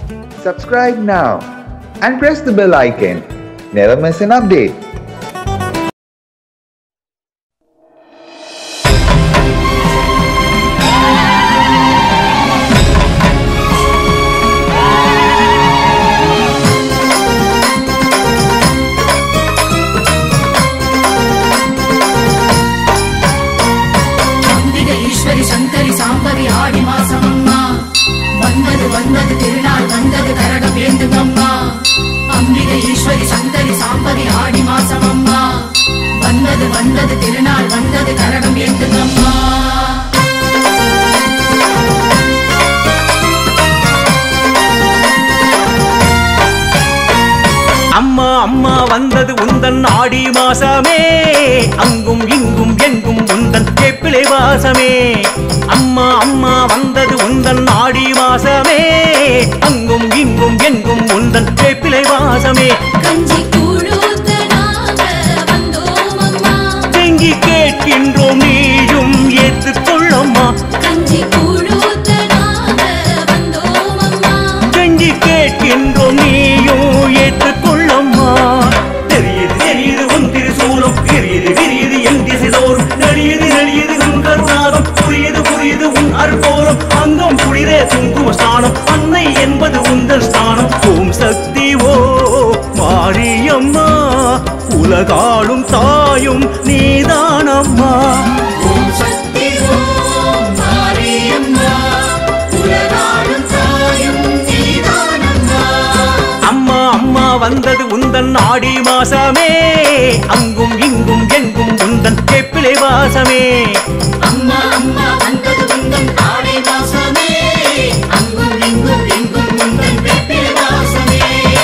Subscribe now and press the bell icon. Never miss an update. Ambigai Eswari Sankari Shambhavi ஆடி மாசம் அம்மா வந்தது வந்தது திருநாள் வந்தது கரகம் ஏந்துங்கம்மா அம்பிகை ஈஸ்வரி சங்கரி சாம்பவி ஆடி மாசம் அம்மா வந்தது வந்தது திருநாள் வந்தது கரகம் ஏந்துங்கம்மா அம்மா அம்மா வந்தது உந்தன் ஆடி மாசமே அங்கும் இங்கும் எங்கும் உந்தன் கேப்பிலை வாசமே அம்மா அம்மா வந்தது உந்தன் ஆடி மாசமே அங்கும் இங்கும் எங்கும் உந்தன் கேப்பிலை வாசமே கஞ்சி கூழூத்த நாங்க வந்தோம் அம்மா தெங்கி கேட்கின்றோம் நீயும் ஏற்றுக்கொள்ளம்மா கஞ்சி கூழூத்த நாங்க வந்தோம் அம்மா தெங்கி கேட்கின்றோம் நீயும் ஏற்றுக்கொள்ளம்மா தெரியுது தெரியுது உன் திருசூலம் விரியுது விரியுது என் திசைதோறும் நடியுது நடியுது உன் கருணாகம் புரியுது புரியுது உன் அற்போலம் அங்கம் குளிரே குங்கும ஸ்தானம் அன்னை என்பது உந்தன் ஸ்தானம் ஓம் சக்தி ஓ மாரியம்மா உலகாளும் தாயும் நீதானம்மா ஓம் சக்தி ஓம் மாரியம்மா உலகாளும் தாயும் நீதானம்மா அம்மா அம்மா வந்தது உந்தன் ஆடி மாசமே அங்கும் இங்கும் எங்கும் உந்தன் கேப்பிலை வாசமே அம்மா அம்மா வந்தது உந்தன் ஆடை வாசமே அங்கும் இங்கும் எங்கும் உந்தன் வெப்பில் வாசமே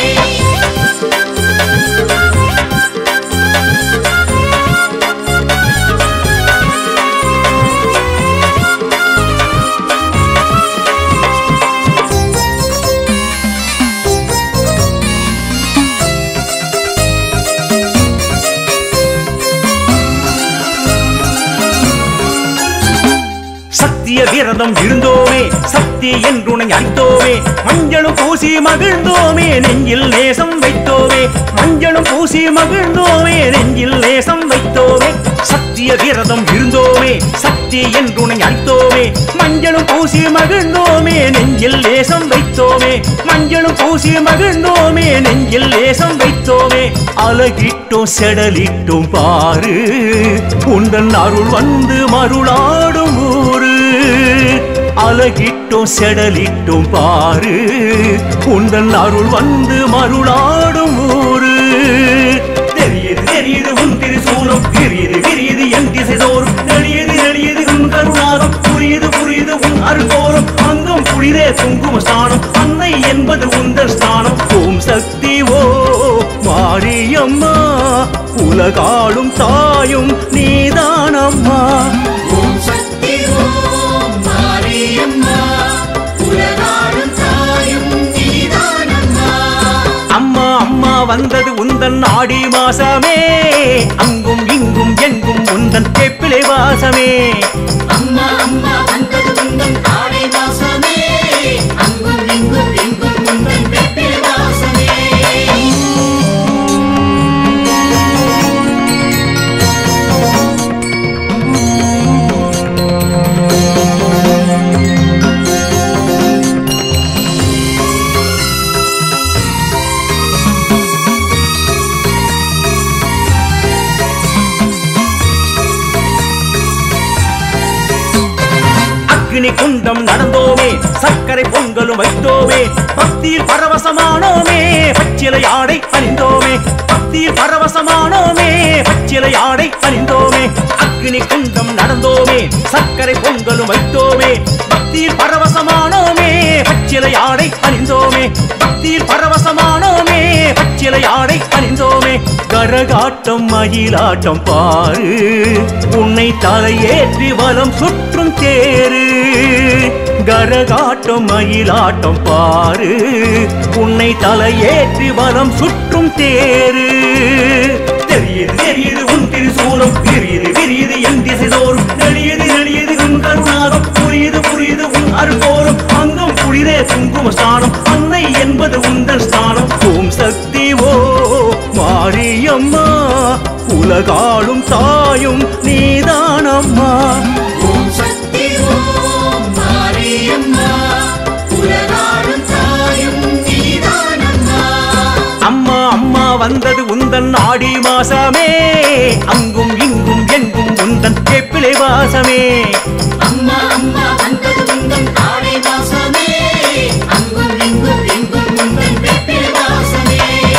சத்திய விரதம் இருந்தோமே சக்தி என்றுனை அளித்தோமே மஞ்சளும் பூசி மகிழ்ந்தோமே நெஞ்சில் நேசம் வைத்தோமே மஞ்சளும் பூசி மகிழ்ந்தோமே நெஞ்சில் நேசம் வைத்தோமே சத்திய விரதம் இருந்தோமே சக்தி என்றுனை அளித்தோமே மஞ்சளும் பூசி மகிழ்ந்தோமே நெஞ்சில் நேசம் வைத்தோமே மஞ்சளும் பூசி மகிழ்ந்தோமே நெஞ்சில் நேசம் வைத்தோமே அழகிட்டோம் செடலிட்டோம் பாரு உந்தன் அருள் வந்து மருளாடும் ஊரு அழகிட்டோம் செடலிட்டோம் பாரு உந்தன் அருள் வந்து மருளாடும் ஊரு தெரியுது தெரியுது உன் திருசூலம் விரியுது விரியுது என் திசைதோறும் நெளியது நெளியது உன் கருணாகம் புரியுது புரியுது உன் அருகோரம் அங்கம் குளிரே குங்கும ஸ்தானம் அன்னை என்பது உந்தன் ஸ்தானம் ஓம் சக்தி ஓ மாரியம்மா உலகாளும் தாயும் நீதானம்மா ஓம் சக்தி ஓம் மாரியம்மா உலகாளும் தாயும் நீதானம்மா அம்மா அம்மா வந்தது உந்தன் ஆடி மாசமே அங்கும் இங்கும் எங்கும் உந்தன் கேப்பிலை வாசமே அம்மா அம்மா வந்தது உந்தன் ஆடை வாசமே அங்கும் இங்கும் எங்கும் உந்தன் வெப்பில் வாசமே அக்னி குண்டம் நடந்தோமே சர்க்கரை பொங்கலும் வைத்தோமே பக்தியில் பரவசமானோமே பச்சிலை ஆடை அணிந்தோமே பக்தியில் பரவசமானோமே பச்சிலை ஆடை அணிந்தோமே அக்னி குண்டம் நடந்தோமே சர்க்கரை பொங்கலும் வைத்தோமே பக்தியில் பரவசமானோமே பச்சிலை ஆடை அணிந்தோமே பக்தியில் பரவசமானோமே பச்சிலை ஆடை அணிந்தோமே கரகாட்டம் மயிலாட்டம் பாரு உன்னை தலையேற்றி வலம் சுற்றும் தேரு கரகாட்டம் மயிலாட்டம் பாரு உன்னை தலையேற்றி வலம் சுற்றும் தேரு தெரியுது தெரியுது உன் திருசூலம் விரியுது விரியுது என் திசைதோறும் நெளியது நெளியது உன் கருணாகம் புரியுது புரியுது உன் அருகோரம் அங்கம் குளிரே குங்கும ஸ்தானம் அன்னை என்பது உந்தன் ஸ்தானம் ஓம் சக்தி ஓ மாரியம்மா உலகாளும் தாயும் நீதானம்மா ஓம் சக்தி ஓம் மாரியம்மா உலகாளும் தாயும் நீதானம்மா அம்மா அம்மா வந்தது உந்தன் ஆடி மாசமே அங்கும் இங்கும் எங்கும் உந்தன் கேப்பிலை வாசமே அம்மா அம்மா வந்தது உந்தன் ஆடை வாசமே அங்கும் இங்கும் எங்கும் உந்தன் வெப்பில் வாசமே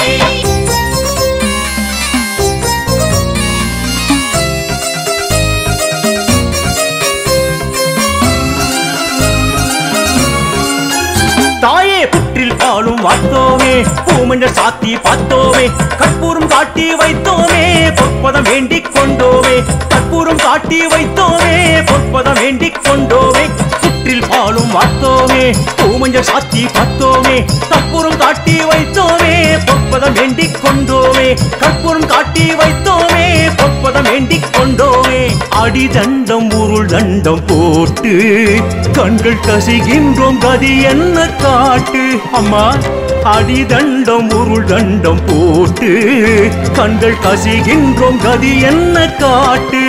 தாயே புற்றில் பாலும் வார்த்தோமே பூமஞ்சள் சாத்தி பார்த்தோமே கற்பூரம் காட்டி வைத்தோமே பொற்பதம் வேண்டிக் கொண்டோமே கற்பூரம் காட்டி வைத்தோமே பொற்பதம் வேண்டிக் கொண்டோமே புற்றில் பாலும் வார்த்தோமே பூமஞ்சள் சாத்தி பார்த்தோமே கற்பூரம் காட்டி வைத்தோமே பொற்பதம் வேண்டிக் கொண்டோமே கற்பூரம் காட்டி வைத்தோமே பொற்பதம் வேண்டிக் கொண்டோமே அடி தண்டம் உருள் தண்டம் போட்டு கண்கள் கசிகின்றோம் கதி என்ன காட்டு அம்மா அடி தண்டம் உருள் தண்டம் போட்டு கண்கள் கசிகின்றோம் கதி என்ன காட்டு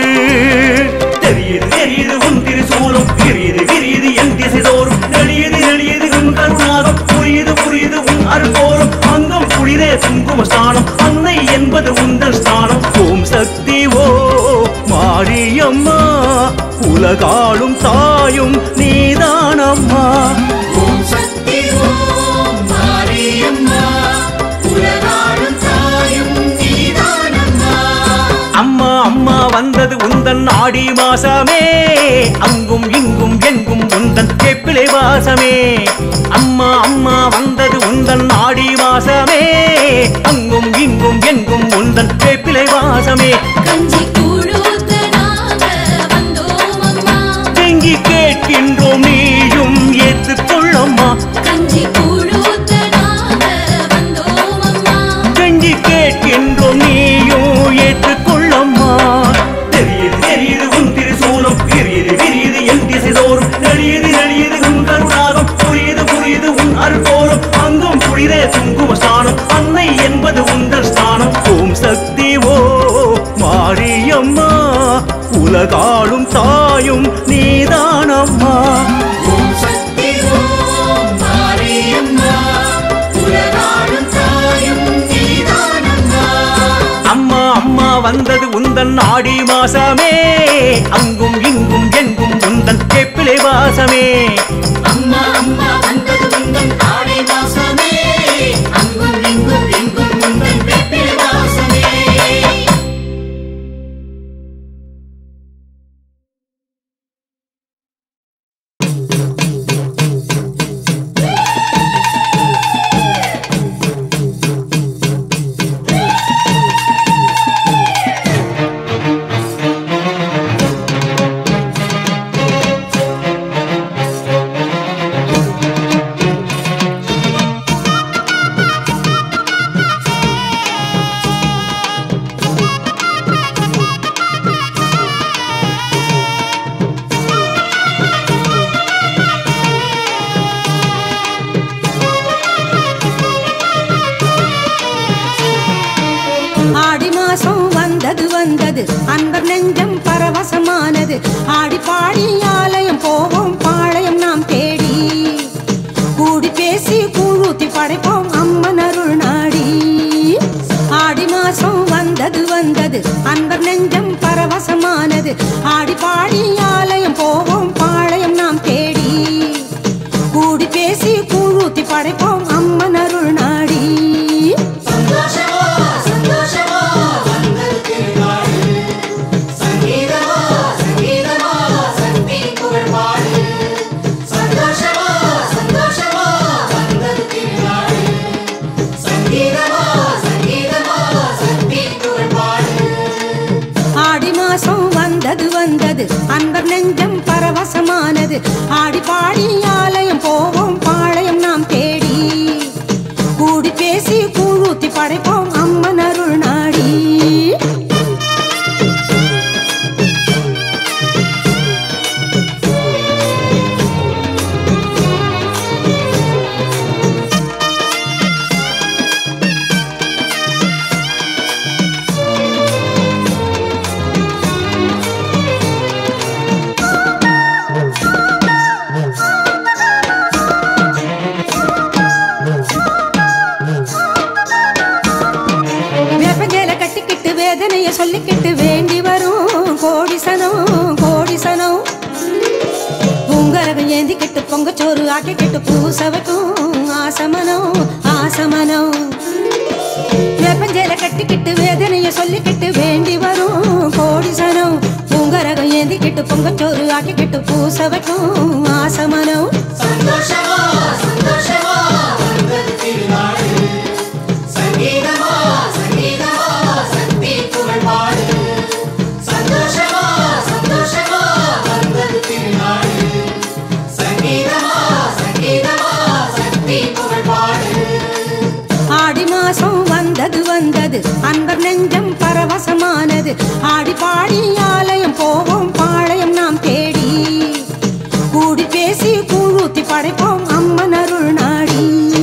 தெரியுது தெரியுது உன் திருசூலம் விரியுது விரியுது என் திசை தோறும் நெளியது நெளியது உன் கருணாகம் புரியுது புரியுது உன் அருள்போறும் அங்கம் குளிரே குங்கும ஸ்தானம் அன்னை என்பது உந்தன் ஸ்தானம் ஓம் சக்தி ஓ மாரியம்மா உலகாளும் தாயும் நீதானம்மா ஓம் சக்தி ஓம் மாரியம்மா உலகாளும் தாயும் நீதானம்மா அம்மா அம்மா வந்தது உந்தன் ஆடி மாசமே அங்கும் இங்கும் எங்கும் உந்தன் கேப்பிலை வாசமே அம்மா அம்மா வந்தது உந்தன் ஆடி மாசமே அங்கும் இங்கும் எங்கும் உந்தன் கேப்பிலை வாசமே கஞ்சி கூழூத்த நாங்க வந்தோம் அம்மா தெங்கி கேட்கின்றோம் நீயும் ஏற்றுக்கொள்ளம்மா கஞ்சி கூழூத்த நாங்க வந்தோம் அம்மா கெஞ்சி கேட்கின்றோம் நீயும் ஏற்றுக்கொள்ளம்மா தெரியுது தெரியுது உன் திருசூலம் விரியுது விரியுது என் திசை தோறும் நெளியுது நெளியுது உன் கருணாகம் புரியுது புரியுது உன் அருள்போறும் அங்கும் குளிரே குங்கும ஸ்தானம் அன்னை என்பது உந்தன் ஸ்தானம் ஓம் சக்தி ஓ மாரியம்மா உலகாளும் தாயும் நீதானம்மா ஓம் சக்தி ஓம் மாரியம்மா உலகாளும் தாயும் நீதானம்மா அம்மா அம்மா வந்தது உந்தன் ஆடி மாசமே அங்கும் இங்கும் எங்கும் உந்தன் கேப்பிலை வாசமே அம்மா அம்மா வந்தது உந்தன் ஆடை வாசமே அங்கும் இங்கும் எங்கும் உந்தன் வெப்பில் வாசமே ஆடி மாசம் வந்தது வந்தது அன்பர் நெஞ்சம் பரவசமானது ஆடி பாடி ஆலயம் போவோம் பாளையம் நாம் தேடி கூடி பேசி கூழூத்தி படைப்போம் அம்மன் அருள் நாடி ஆடி மாசம் வந்தது வந்தது அன்பர் நெஞ்சம் பரவசமானது ஆடி பாடி ஆலயம் போவோம் பாளையம் நாம் தேடி கூடி பேசி கூழூத்தி படைப்போம் அம்மன் அருள் நாடி சந்தோஷமா சந்தோஷமா வந்தது திருநாடு சங்கீதமா சங்கீதமா சக்தி புகழ் பாடு சந்தோஷமா சந்தோஷமா வந்தது திருநாடு சங்கீதமா சங்கீதமா சக்தி புகழ் பாடு ஆடி மாசம் வந்தது வந்தது அன்பர் நெஞ்சம் பரவசமானது ஆடி பாடி ஆலயம் போவோம் பாளையம் நாம் தேடி ஆக்கிக்கிட்டு பூச வைக்கும் ஆசமனம் ஆசமனம் வேப்பஞ்சேல கட்டிக்கிட்டு வேதனைய சொல்லிக்கிட்டு வேண்டி வரும் கோடிசனம் பூங்கரகம் ஏந்திக்கிட்டு பொங்கச்சோறு ஆக்கிக்கிட்டு பூச வைக்கும் ஆசமனம் சந்தோஷமா சந்தோஷமா வந்தது திருநாடு சங்கீதமா சங்கீதமா சக்தி புகழ் பாடு சந்தோஷமா சந்தோஷமா வந்தது திருநாடு சங்கீதமா சங்கீதமா சக்தி புகழ் பாடு ஆடி மாசம் வந்தது வந்தது அன்பர் நெஞ்சம் பரவசமானது ஆடி பாடி ஆலயம் போவோம் பாளையம் நாம் தேடி கூடி பேசி கூழூத்தி படைப்போம் அம்மன் அருள் நாடி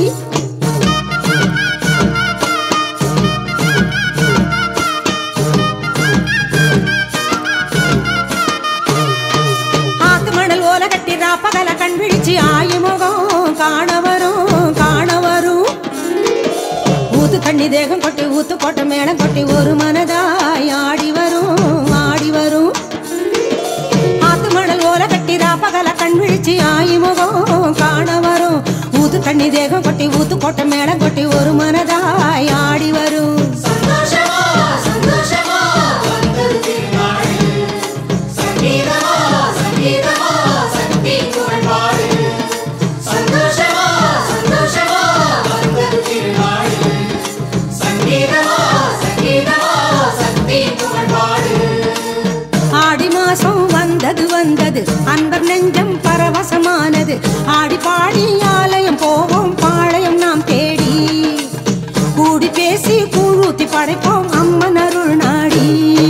ஆத்து மணல் ஓல கட்டி ராப்பகல கண் விழிச்சு ஆயுமுகம் காண வரும் காண வரும் ஊத்து தண்ணி தேகம் கொட்டி ஊத்து கொட்ட மேளம் கொட்டி ஒரு மனதாய் ஆடி வரும் ஆடி வரும் ஆத்து மணல் ஓல கட்டி ராப்பகல கண் விழிச்சு ஆயுமுகம் காண வரும் ஊத்து தண்ணி தேகம் கொட்டி ஊத்து கொட்ட மேளம் கொட்டி ஒரு மனதாய் ஆடி வரும் சந்தோஷமா சந்தோஷமா வந்தது திருநாடு சங்கீதமா சங்கீதமா சக்தி புகழ் பாடு சந்தோஷமா சந்தோஷமா வந்தது திருநாடு சங்கீதமா சங்கீதமா சக்தி புகழ் பாடு ஆடி மாசம் வந்தது வந்தது அன்பர் நெஞ்சம் பரவசமானது ஆடி பாடி ஆலயம் போவோம் பாளையம் நாம் தேடி கூடி பேசி கூழூத்தி படைப்போம் அம்மன் அருள் நாடி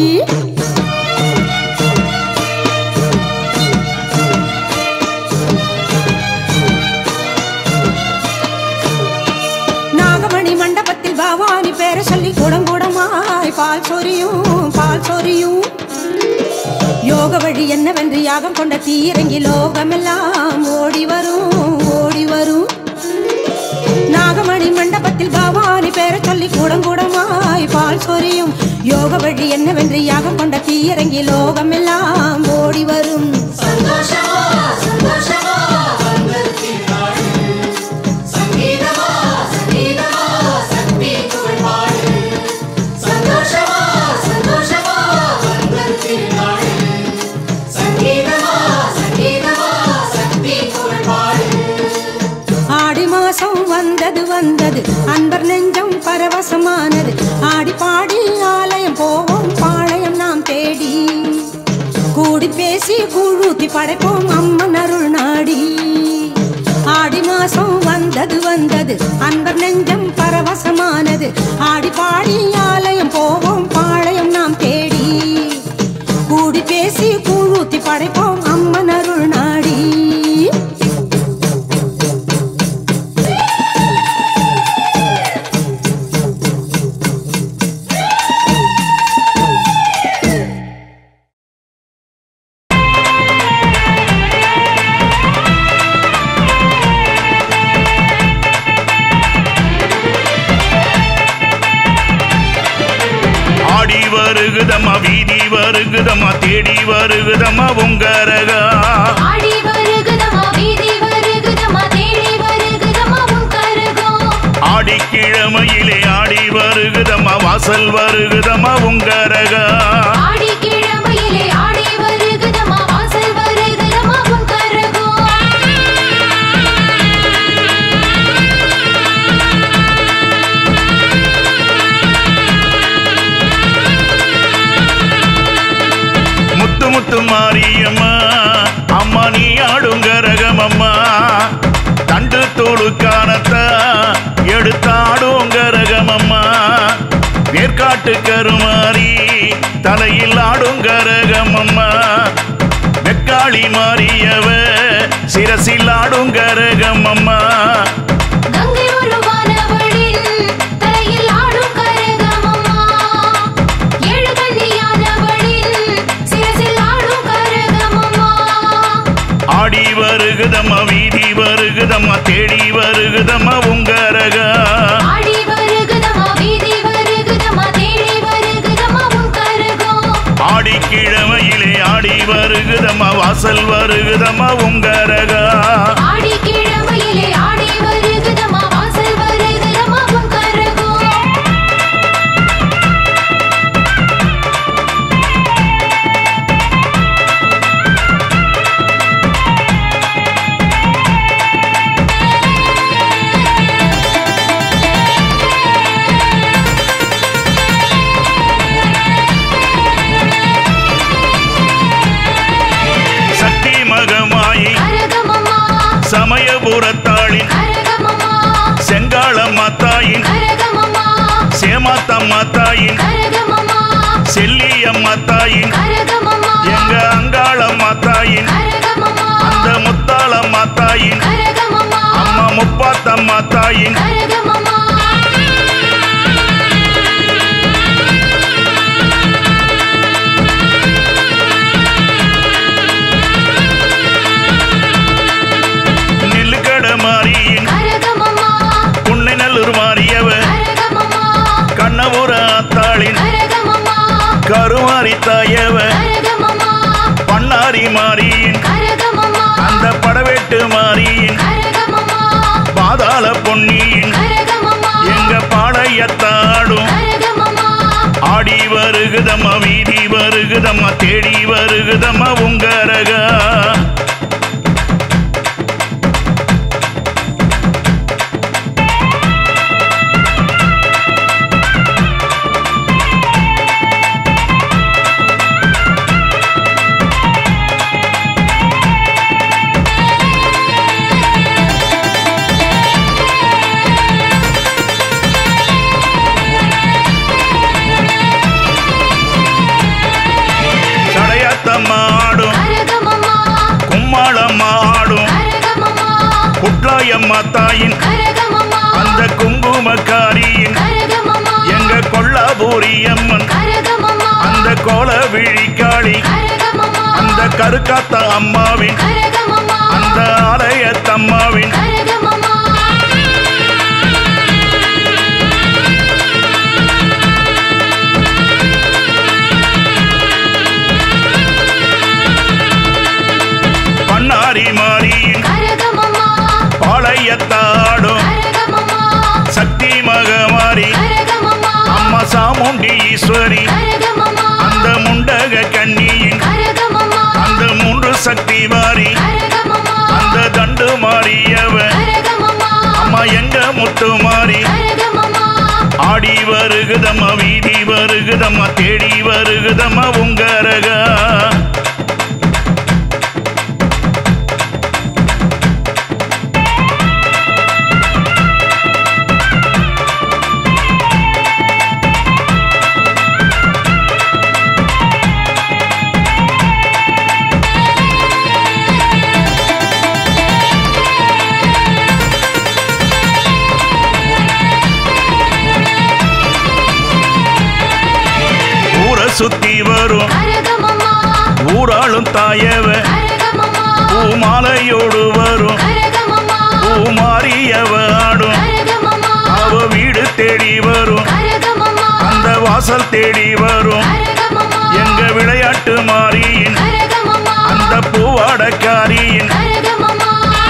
நாகமணி மண்டபத்தில் பவானி பேரை சொல்லி குடங்குடமாய் பால் சொரியும் பால் சொரியும் யோக வழி என்னவென்று யாகம் கொண்ட தீரங்கி லோகமெல்லாம் ஓடி வரும் ஓடி வரும் நாகமணி மண்டபத்தில் பவானி பேரை சொல்லி கூடங்குடமாய் பால் சொரியும் யோக வழி என்னவென்று யாகம் கொண்ட தீரங்கி லோகமெல்லாம் ஓடி வரும் சந்தோஷமா சந்தோஷமா வந்தது திருநாடு சங்கீதமா சங்கீதமா சக்தி புகழ் பாடு சந்தோஷமா சந்தோஷமா வந்தது திருநாடு சங்கீதமா சங்கீதமா சக்தி புகழ் பாடு ஆடி மாசம் வந்தது வந்தது அன்பர் நெஞ்சம் பரவசமானது ஆடி பாடி ஆலயம் போவோம் பாளையம் நாம் தேடி கூடி பேசி கூழூத்தி படைப்போம் அம்மன் அருள் நாடி ஆடி மாசம் வந்தது வந்தது அன்பர் நெஞ்சம் பரவசமானது ஆடி பாடி ஆலயம் போவோம் பாளையம் நாம் தேடி கூடி பேசி கூழூத்தி படைப்போம் அம்மன் அருள் நாடி ஆடி வருகுதம்மா வீதி வருகுதம்மா தேடி வருகுதம்மா உங்கரகா ஆடி வருகுதம்மா வீதி வருகுதம்மா தேடி வருகுதம்மா உன் கருகம் ஆடிக்கிழமையிலே ஆடி வருகுதம்மா வாசல் வருகுதம்மா உங்கரகா ஆடி கிழமையிலே ஆடி வருகுதம்மா வாசல் வருகுதம்மா உன் கருகம் முத்து முத்து மாரியம்மா அம்மா நீ ஆடுங்கரகமம்மா தண்டு தோடு காணத்தா எடுத்தாடுங்கரகமம்மா வேர்க்காட்டு கருமாறி தலையில் ஆடுங்கரகமம்மா வெக்காளி மாறியவ சிரசில் ஆடுங்கரகமம்மா கங்கை உருவானவளின் தலையில் ஆடும் கரகமம்மா ஏழு கன்னியானவளின் சிரசில் ஆடும் கரகமம்மா ஆடி வருகுதம்மா வீதி வருகுதம்மா தேடி வருகுதம்மா உங்கரகா ஆடி வருகுதம்மா வீதி வருகுதம்மா தேடி வருகுதம்மா உன் கருகம் ஆடிக்கிழமையிலே ஆடி வருகுதம்மா வாசல் வருகுதம்மா உங்கரகா ஆடி கிழமை முப்பாத்தம்மா தாயின் கரகமம்மா செல்லியம்மா தாயின் கரகமம்மா எங்க அங்காளம்மா தாயின் கரகமம்மா அந்த முத்தாளம்மா தாயின் கரகமம்மா அம்மா முப்பாத்தம்மா தாயின் கரகமம்மா நெல்லுக்கட மாரியின் கரகமம்மா புன்னை நல்லூர் மாறியவ கரகமம்மா கண்ணபுர ஆத்தாளின் கரகமம்மா கருமாரி தாயவ கரகமம்மா பண்ணாரி மாரியின் கரகமம்மா அந்த படவேட்டு மாரியின் கரகமம்மா பாதாள பொன்னியின் கரகமம்மா எங்க பாளையத்தாடும் கரகமம்மா ஆடி வருகுதம்மா வீதி வருகுதம்மா தேடி வருகுதம்மா உங்கரகா சடையத்தம்மாடும் கரகமம்மா கும்மாளம்மாடும் கரகமம்மா குட்லாயம்மா தாயின் கரகமம்மா அந்த குங்குமக்காரியின் கரகமம்மா எங்க கொல்லாபூரி அம்மன் கரகமம்மா அந்த கோல விழிக்காளி கரகமம்மா அந்த கருக்காத்த அம்மாவின் கரகமம்மா அந்த ஆலயத்தம்மாவின் கரகமம்மா பண்ணாரி மாரியின் கரகமம்மா பாளையத்தாடும் கரகமம்மா சக்தி மகமாரி கரகமம்மா அம்மா சாமுண்டி ஈஸ்வரி கரகமம்மா அந்த முண்டக கன்னியின் கரகமம்மா அந்த மூன்று சக்தி மாறி கரகமம்மா அந்த தண்டு மாறியவ கரகமம்மா அம்மா எங்க முத்து மாறி கரகமம்மா ஆடி வருகுதம்மா வீதி வருகுதம்மா தேடி வருகுதம்மா உங்கரகா ஊரை சுத்தி வரும் கரகமம்மா ஊராளும் தாயவ கரகமம்மா பூமாலையோடு வரும் கரகமம்மா பூமாரியவ ஆடும் கரகமம்மா அவ வீடு தேடி வரும் கரகமம்மா அந்த வாசல் தேடி வரும் கரகமம்மா எங்க விளையாட்டு மாறியின் கரகமம்மா அந்த பூவாடக்காரியின் கரகமம்மா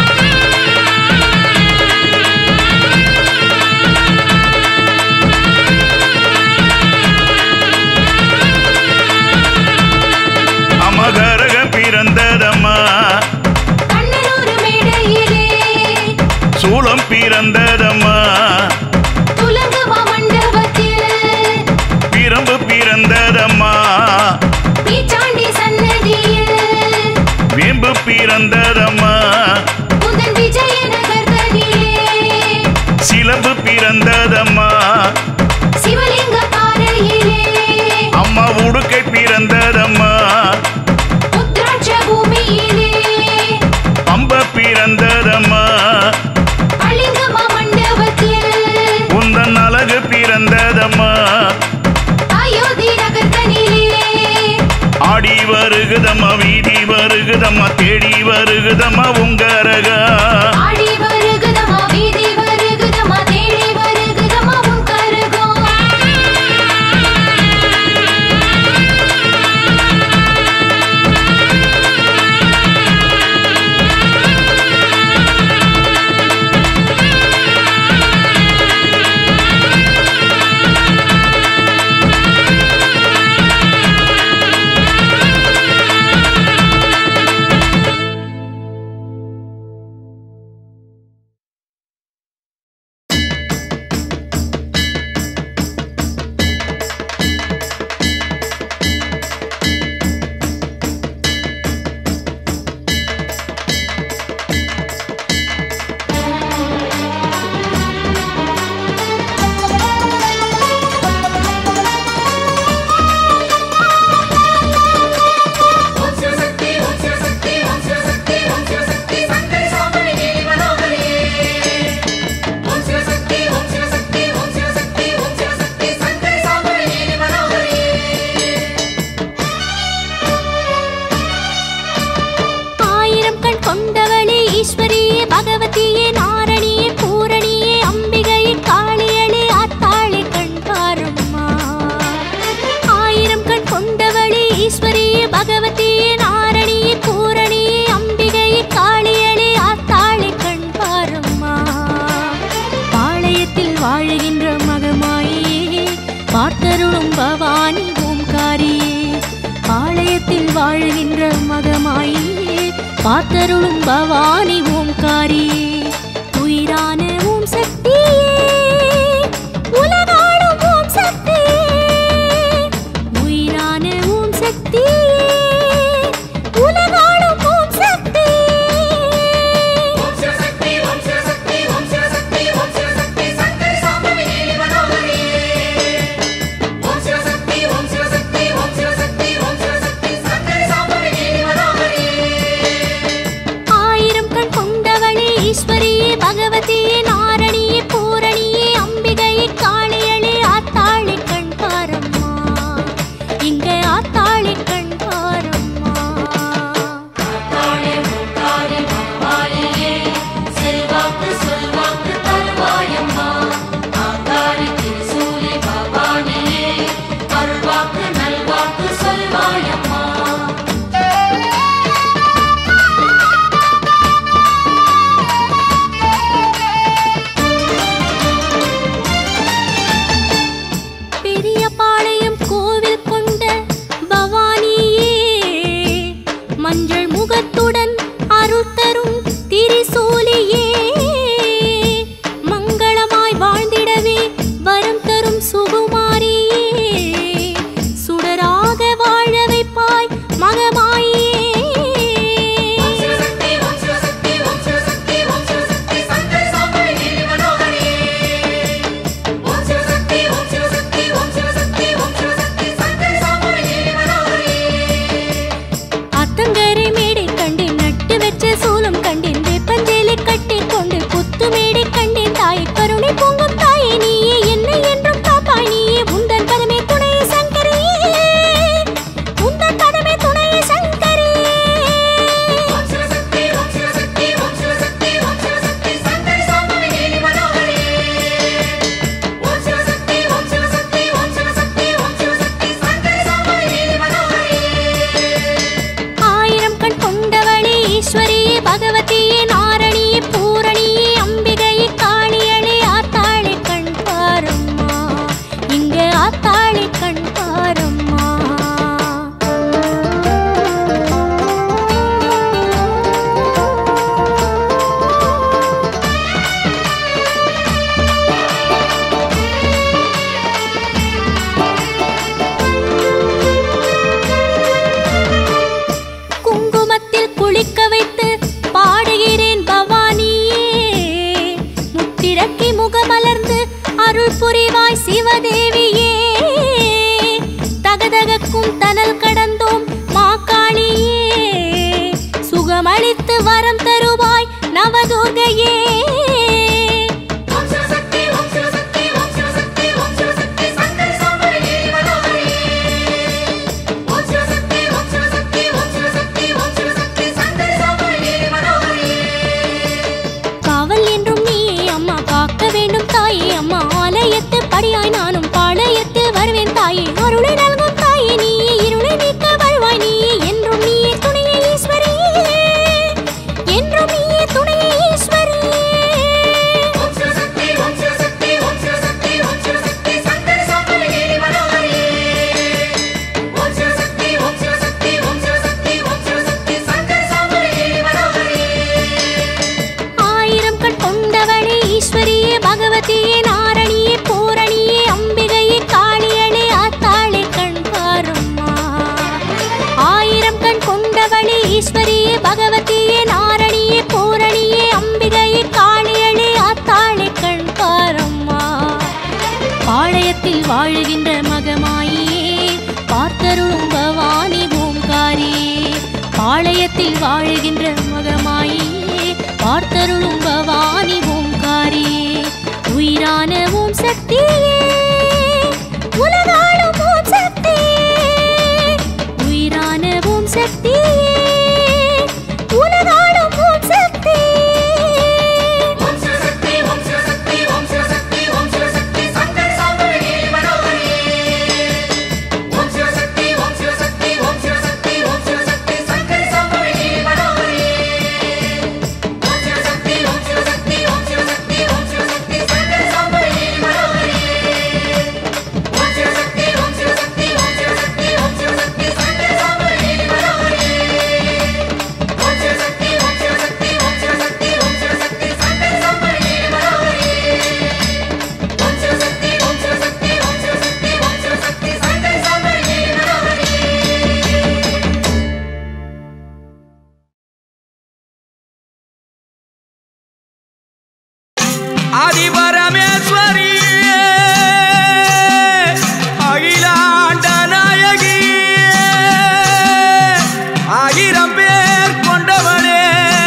அமகரக பிறந்ததம்மா கண்ணனூர் மேடையிலே சூளம் பிறந்ததம்மா துலங்குமா மண்டபத்தில் பிரம்பு பிறந்ததம்மா பீச்சாண்டி சன்னதியில் வேம்பு பிறந்ததம்மா புதன் விஜயநகர்தனிலே சிலம்பு பிறந்ததம்மா சிவலிங்க பாறையிலே அம்மா உடுக்கை பிறந்ததம்மா உத்ராட்ச பூமியிலே பம்ப பிறந்ததம்மா கலிங்கமா மண்டபத்தில் உந்தன் அழகு பிறந்ததம்மா அயோத்தி நகர்தனிலே ஆடி வருகுதம்மா வீதி வருகுதம்மா தேடி வருகுதம்மா உங்கரகா ஆடி வருகுதமா வீதி வருகுதமா தேடி வருகுதமா உன் கருகம் வாழ்கின்ற மகமாயே பார்த்தருளும் பவானி ஓம்காரியே உயிரான ஓம் சக்தியே உலகாளும் ஓம் சக்தியே உயிரான ஓம் சக்தியே உலகாளும் ஓம் சக்தியே ஓம் சிவசக்தி ஓம் சிவசக்தி ஓம் சிவசக்தி ஓம் சிவசக்தி சங்கரி சாம்பவி நீலி மனோகரி ஓம் சிவசக்தி ஓம் சிவசக்தி ஓம் சிவசக்தி ஓம் சிவசக்தி சங்கரி சாம்பவி நீலி மனோகரி ஆயிரம் கண் கொண்டவளே ஈஸ்வரியே பகவதியே நாரணியே பூரணியே அம்பிகையே காளியளே ஆத்தாளி கண் பாரம்மா இங்க ஆத்தாளி கண் பாரம்மா தாளே முத்தாரி மாமாலியே செல்வாக்கு சொல்வாக்கு தருவாயம்மா ஆங்காரி திருசூலி பவானியே அருள்வாக்கு நல்வாக்கு சொல்வாயம்மா பெரிய பாளையம் கோவில் கொண்ட பவானியே மஞ்சள் முகத்துடன் அருள் தரும் திரிசூலியே மங்களமாய் வாழ்ந்திடவே வரம் தரும் சுகுமாரியே சுடராக வாழ வைப்பாய் மகமாயே ஓம் சிவசக்தி ஓம் சிவசக்தி ஓம் சிவசக்தி ஓம் சிவசக்தி சங்கரி சாம்பவி நீலி மனோகரி ஓம் சிவசக்தி ஓம் சிவசக்தி ஓம் சிவசக்தி ஓம் சிவசக்தி சங்கரி சாம்பவி நீலி மனோகரி அத்தங்கரை மேடை கண்டேன் நட்டு வச்ச சூலம் கண்டேன் வேப்பஞ்சேலை கட்டி கொண்டு புத்து மேடை கண்டேன் தாயை கருணை பொங்கும் தாயே நீயே என்னை என்றும் காப்பாய் நீயே உந்தன் பதமே துணையே சங்கரியே உந்தன் பதமே துணையே சங்கரியே ஓம் சிவசக்தி ஓம் சிவசக்தி ஓம் சிவசக்தி ஓம் சிவசக்தி சங்கரி சாம்பவி நீலி மனோகரி ஓம் சிவசக்தி ஓம் சிவசக்தி ஓம் சிவசக்தி ஓம் சிவசக்தி சங்கரி சாம்பவி நீலி மனோகரி ஆயிரம் கண் கொண்டவளே ஈஸ்வரியே பகவதியே நாரணியே பூரணியே அம்பிகையே காளியளே ஆத்தாளே கண் பாரம்மா இங்க ஆத்தாளே கண் பாரம்மா குங்குமத்தில் குளிக்க வைத்து பாடுகிறேன் பவானியே முத்திரக்கி முகமலர்ந்து அருள் புரிவாய் சிவதேவியே தகதகக்கும் தனல் கடந்தோம் மாக்காளியே சுகமளித்து வரம் தருவாய் நவதுர்கையே ஓம் சிவசக்தி ஓம் சிவசக்தி ஓம் சிவசக்தி ஓம் சிவசக்தி சங்கரி சாம்பவி நீலி மனோகரி ஓம் சிவசக்தி ஓம் சிவசக்தி ஓம் சிவசக்தி ஓம் சிவசக்தி சங்கரி சாம்பவி நீலி மனோகரி காவல் என்றும் நீயே அம்மா காக்க வேண்டும் தாயே அம்மா ஆலயத்து படியாய் நானும் பாளையத்தில் வருவேன் தாயே அருளை நல்கும் தாயே நீயே இருளை நீக்க வருவாய் நீயே என்றும் நீயே துணையே ஈஸ்வரியே என்றும் நீயே துணையே ஈஸ்வரியே ஓம் சிவசக்தி ஓம் சிவசக்தி ஓம் சிவசக்தி ஓம் சிவசக்தி சங்கரி சாம்பவி நீலி மனோகரி ஓம் சிவசக்தி ஓம் சிவசக்தி ஓம் சிவசக்தி ஓம் சிவசக்தி சங்கரி சாம்பவி நீலி மனோகரி ஆயிரம் கண் கொண்டவளே ஈஸ்வரியே பகவதியே நாரணியே பூரணியே அம்பிகையே காளியளே ஆத்தாளே கண் பாரம்மா ஆயிரம் கண் கொண்டவளே ஈஸ்வரியே பகவதியே நாரணியே பூரணியே அம்பிகையே காளியளே ஆத்தாளே கண் பாரம்மா பாளையத்தில் வாழுகின்ற மகமாயே பார்த்தருளும் பவானி ஓம்காரியே பாளையத்தில் வாழுகின்ற மகமாயே பார்த்தருளும் பவானி ஓம்காரியே உயிரான ஓம் சக்தியே உலகாளும் ஓம் சக்தியே உயிரான ஓம் சக்தியே உலகாளும் ஓம் சக்தியே ஓம் சிவசக்தி ஓம் சிவசக்தி ஓம் சிவசக்தி ஓம் சிவசக்தி சங்கரி சாம்பவி நீலி மனோகரி ஓம் சிவசக்தி ஓம் சிவசக்தி ஓம் சிவசக்தி ஓம் சிவசக்தி சங்கரி சாம்பவி நீலி மனோகரி ஓம் சிவசக்தி ஓம் சிவசக்தி ஓம் ஆதிபரமேஸ்வரி அகிலாண்ட நாயகி ஆயிரம் பேர் கொண்டவளே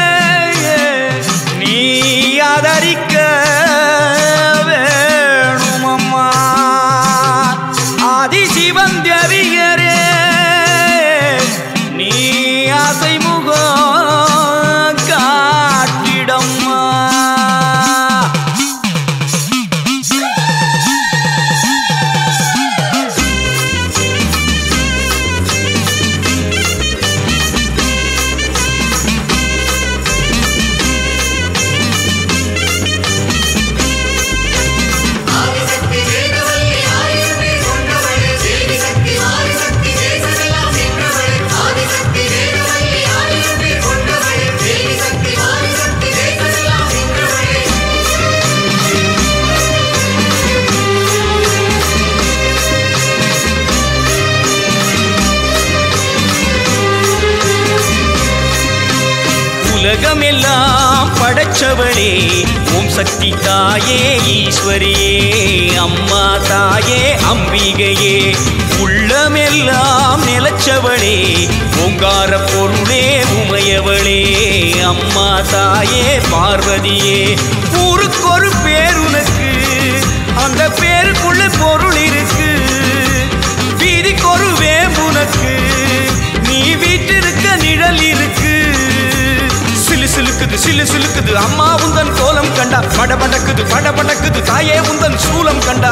நீ ஆதரிக்க வேணுமம்மா ஆதிசிவன் தேவியரே நீ ஆசை முகம் காட்டிடம்மா ஆதிசக்தி வேதவல்லி ஆயிரம் பேர் கொண்டவளே தேவி சக்தி ஆதிசக்தி தேசமெல்லாம் வென்றவளே ஆதிசக்தி வேதவல்லி ஆயிரம் பேர் கொண்டவளே தேவி சக்தி ஆதிசக்தி தேசமெல்லாம் வென்றவளே உலகமெல்லாம் படைச்சவளே ஓம் சக்தி தாயே ஈஸ்வரியே அம்மா தாயே அம்பிகையே உள்ளமெல்லாம் நிலச்சவளே ஓங்கார பொருளே உமையவளே அம்மா தாயே பார்வதியே ஊருக்கொரு பேர் உனக்கு அந்த பேருக்குள்ள பொருள் இருக்கு வீதிக்கு ஒரு வேம்புனக்கு நீ வீட்டிருக்க நிழல் இருக்கு சிலு சிலுக்குது சிலு சிலுக்குது அம்மா உந்தன் கோலம் கண்டா பட படக்குது பட படக்குது தாயே உந்தன் சூலம் கண்டா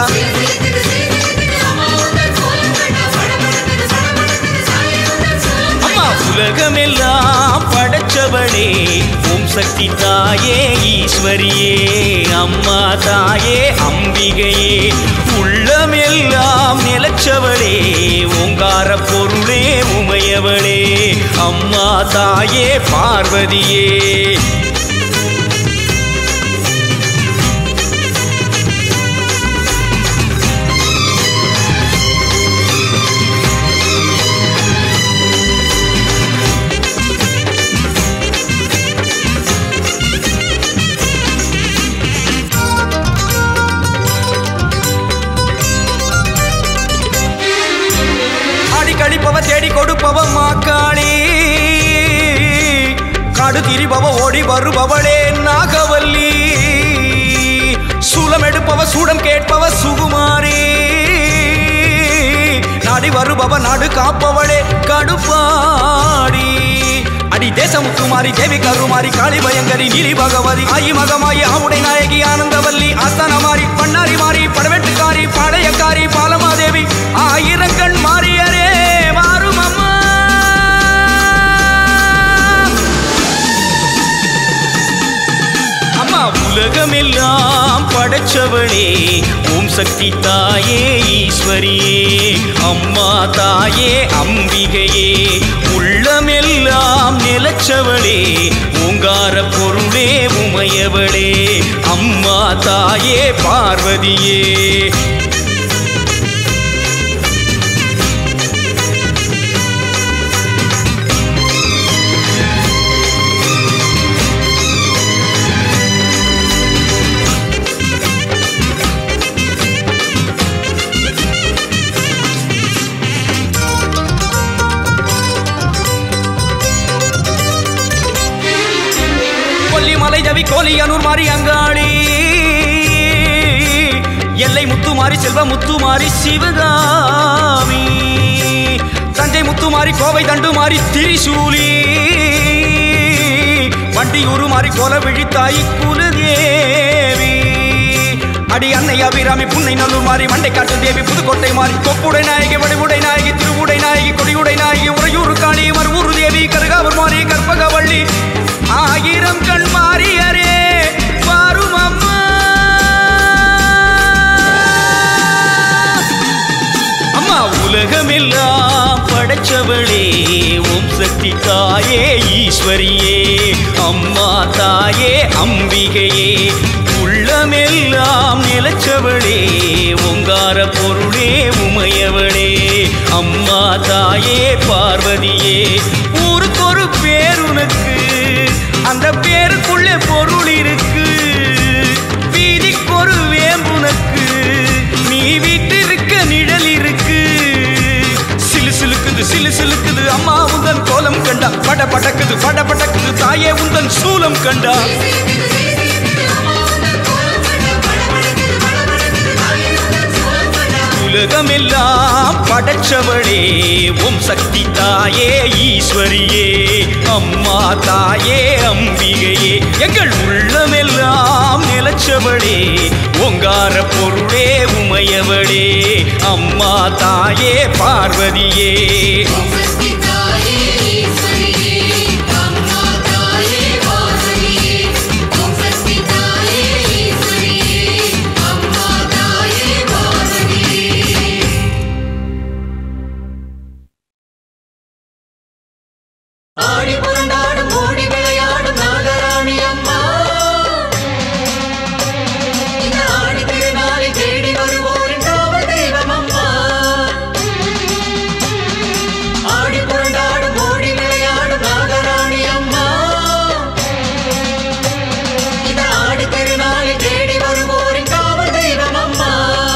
அம்மா உலகமெல்லாம் படைச்சவளே ஓம் சக்தி தாயே ஈஸ்வரியே அம்மா தாயே அம்பிகையே உள்ளமெல்லாம் நிலச்சவளே ஓங்கார பொருளே உமையவளே அம்மா தாயே பார்வதியே ஆடி கழிப்பவ தேடி கொடுப்பவ மாக்காளி காடு திரிபவ ஓடி வருபவளே நாகவல்லி சூலம் எடுப்பவ சூடம் கேட்பவ சுகுமாரி நாடி வருபவ நாடு காப்பவளே கடுப்பாடி அடி தேசமுத்துமாரி தேவி கருமாரி காளி பயங்கரி நீலி பகவதி ஆயி மகமாயி ஆவுடை நாயகி ஆனந்தவல்லி ஆஸ்தானமாரி பண்ணாரி மாறி படவெட்டுக்காரி பாளையக்காரி பாலமாதேவி ஆயிரங்கண் மாறியரே மாறும் அம்மா அம்மா உலகமெல்லாம் படைச்சவளே ஓம் சக்தி தாயே ஈஸ்வரியே அம்மா தாயே அம்பிகையே உள்ளமெல்லாம் நிலச்சவளே ஓங்கார பொருளே உமையவளே அம்மா தாயே பார்வதியே கொல்லிமலை ஜவி கோலியனூர் மாறி அங்காளி எல்லை முத்துமாரி செல்வ முத்துமாரி சிவகாமி தஞ்சை முத்துமாரி கோவை தண்டுமாரி திரிசூலி வண்டியூரு மாறி கோல விழித்தாய் குலதேவி அடி அன்னை அபிராமி புன்னை நல்லூர் மாறி மண்டை காட்டு தேவி புதுக்கோட்டை மாறி கொப்புடை நாயகி வடிவுடை நாயகி திருவுடை நாயகி கொடியுடை நாயகி உறையூர் காளி மறுவூர் தேவி கருகாவூர் மாறி கற்பகவள்ளி ஆயிரம் கண் மாறியரே வாரும் அம்மா அம்மா உலகமெல்லாம் படைச்சவளே ஓம் சக்தி தாயே ஈஸ்வரியே அம்மா தாயே அம்பிகையே உள்ளமெல்லாம் நிலச்சவளே ஓங்கார பொருளே உமையவளே அம்மா தாயே பார்வதியே ஊருக்கொரு பேர் உனக்கு அந்த பேருக்குள்ளே பொருள் இருக்கு வீதி கண்டா உலகமெல்லாம் படைச்சவளே உம் சக்தி தாயே ஈஸ்வரியே அம்மா தாயே அம்பிகையே எங்கள் உள்ளமெல்லாம் நிலச்சவளே ஓங்கார பொருளே உமையவளே அம்மா தாயே பார்வதியே ஆடி புரண்டாடும் ஓடி விளையாடும் நாகராணி அம்மா இந்த ஆடி திருநாளை தேடி வருவோரின் காவல் தெய்வம் அம்மா ஆடி புரண்டாடும் ஓடி விளையாடும் நாகராணி அம்மா இந்த ஆடி திருநாளை தேடி வருவோரின் காவல் தெய்வம் அம்மா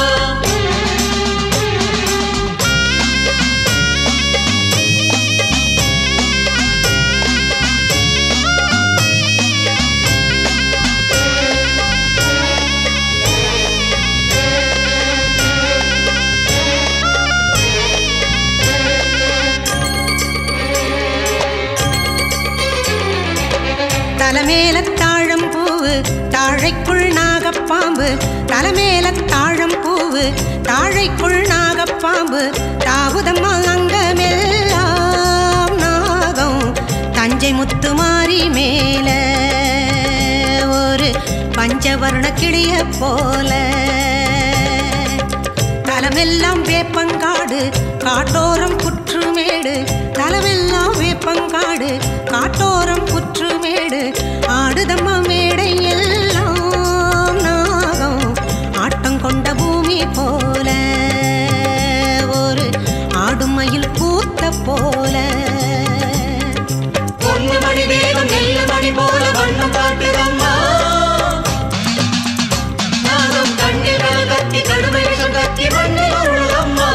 தலைமேல தாழம் பூவு தாழைக்குள் நாகப்பாம்பு தலைமேல தாழம் பூவு தாழைக்குள் நாகப்பாம்பு தாவுதம்மா அங்கமெல்லாம் நாகம் தஞ்சை முத்துமாரி மேல ஒரு பஞ்சவர்ண கிளிய போல தலமெல்லாம் வேப்பங்காடு காட்டோரம் புற்றுமேடு தலமெல்லாம் வேப்பங்காடு காட்டோரம் புற்றுமேடு ஆடுதம்மா மேடை எல்லாம் நாகம் ஆட்டம் கொண்ட பூமி போல ஒரு ஆடுமயில் கூத்த போல பொண்ணு மணி தேவன் நெல்லு மணி போல வண்ணம் காட்டுதம்மா நாகம் கண்ணில் கத்தி கடுமை விஷம் கத்தி மண்ணில் உருளம்மா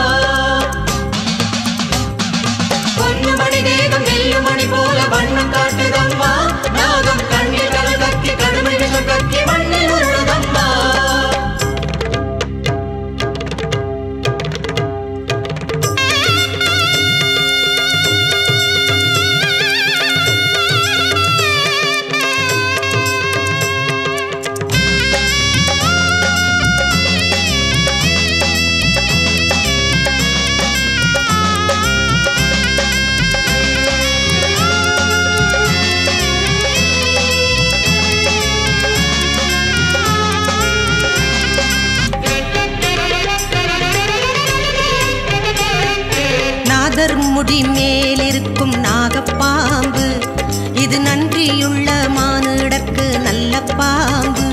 பொண்ணு மணி தேவன் நெல்லு மணி போல வண்ணம் காட்டுதம்மா நாகம் கண்ணில் கத்தி கடுமை விஷம் கத்தி மண்ணில் உருளதம்மா நாதர் முடி மேலிருக்கும் நாகப்பாம்பு இது நன்றியுள்ள மானிடற்கு நல்ல பாம்பு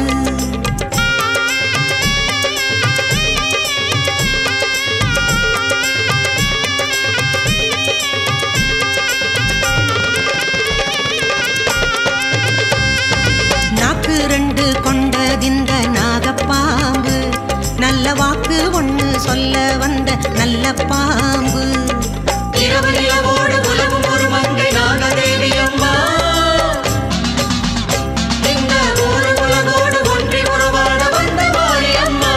நாக்கு ரெண்டு கொண்டதிந்த நாகப்பாம்பு நல்ல வாக்கு ஒண்ணு சொல்ல வந்த நல்ல பாம்பு இரவு நிலவோடு உலவும் ஒரு மங்கை நாகதேவி அம்மா இந்த ஊரு உலகோடு ஒன்றி உறவாட வந்த மாரி அம்மா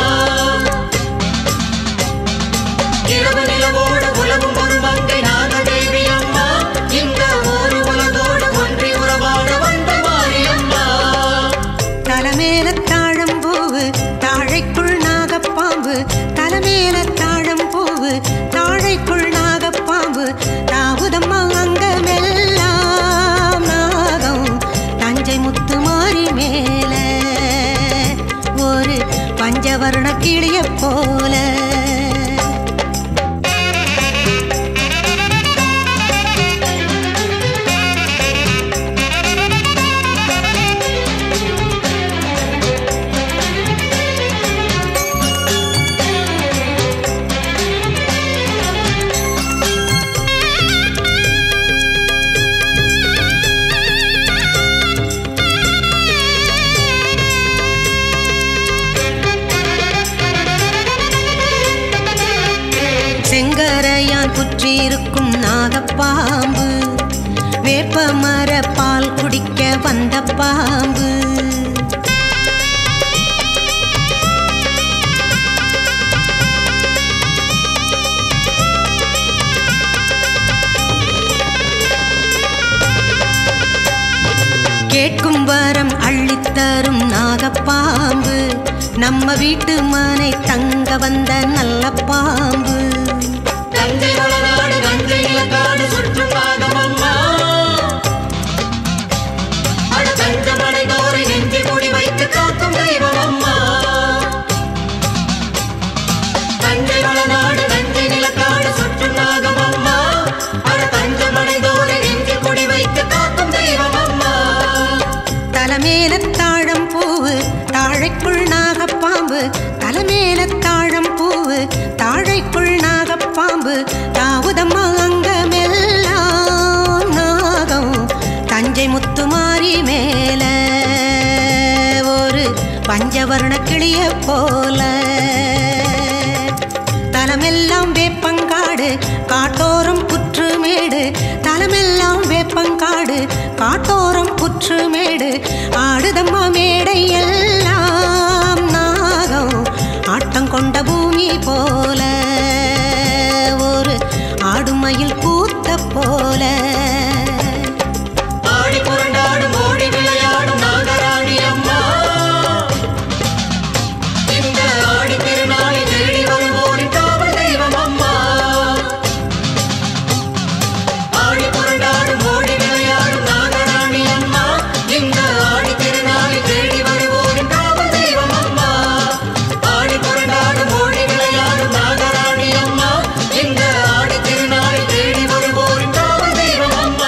இரவு நிலவோடு உலவும் ஒரு மங்கை நாகதேவி அம்மா இந்த ஊரு உலகோடு ஒன்றி உறவாட வந்த மாரி அம்மா தலைமேல தாழம் பூவு தாழைக்குள் நாகப்பாம்பு தலைமேல தாழம் பூவு தாழைக்குள் நாகப்பாம்பு தாவுதம்மா அங்கமெல்லாம் நாகம் தஞ்சை முத்து மாறி மேல ஒரு பஞ்சவர்ண கிளிய போல செங்கரையான் புற்றிருக்கும் நாகப்பாம்பு வேப்ப மர பால் குடிக்க வந்த பாம்பு கேட்கும் வரம் அள்ளித்தரும் நாகப்பாம்பு நம்ம வீட்டு மனை தங்க வந்த நல்ல பாம்பு தஞ்சை வளநாடு நஞ்சை நிலக்காடு சுற்றும் நாகமம்மா அட தஞ்சமடை தோரை நெஞ்சில் குடி வைத்து காக்கும் தெய்வம் அம்மா தஞ்சை வளநாடு நஞ்சை நிலக்காடு சுற்றும் நாகமம்மா அட தஞ்சமடை தோரை நெஞ்சில் குடி வைத்து காக்கும் தெய்வம் அம்மா தலைமேல தாழம் பூவு தாழைக்குள் நாகப்பாம்பு தலைமேல தாழம் பூவு தாழைக்குள் நாகப்பாம்பு தாவுதம்மா அங்கமெல்லாம் நாகம் தஞ்சை முத்துமாரி மேல ஒரு பஞ்சவர்ண கிளிய போல தலமெல்லாம் வேப்பங்காடு காட்டோரம் புற்றுமேடு தலமெல்லாம் வேப்பங்காடு காட்டோரம் புற்றுமேடு ஆடுதம்மா மேடை எல்லாம் நாகம் ஆட்டம் கொண்ட பூமி போல ஒரு ஆடுமயில் கூத்த போல ஆடி புரண்டாடும் ஓடி விளையாடும் நாகராணி அம்மா இந்த ஆடி திருநாளை தேடி வரும் ஓடி காவல் தெய்வம் அம்மா ஆடி புரண்டாடும் ஓடி விளையாடும் நாகராணி அம்மா இந்த ஆடி திருநாளை தேடி வரும் ஓடி காவல் தெய்வம் அம்மா ஆடி புரண்டாடும் ஓடி விளையாடும் நாகராணி அம்மா இந்த ஆடி திருநாளை தேடி வரும் ஓடி காவல் தெய்வம் அம்மா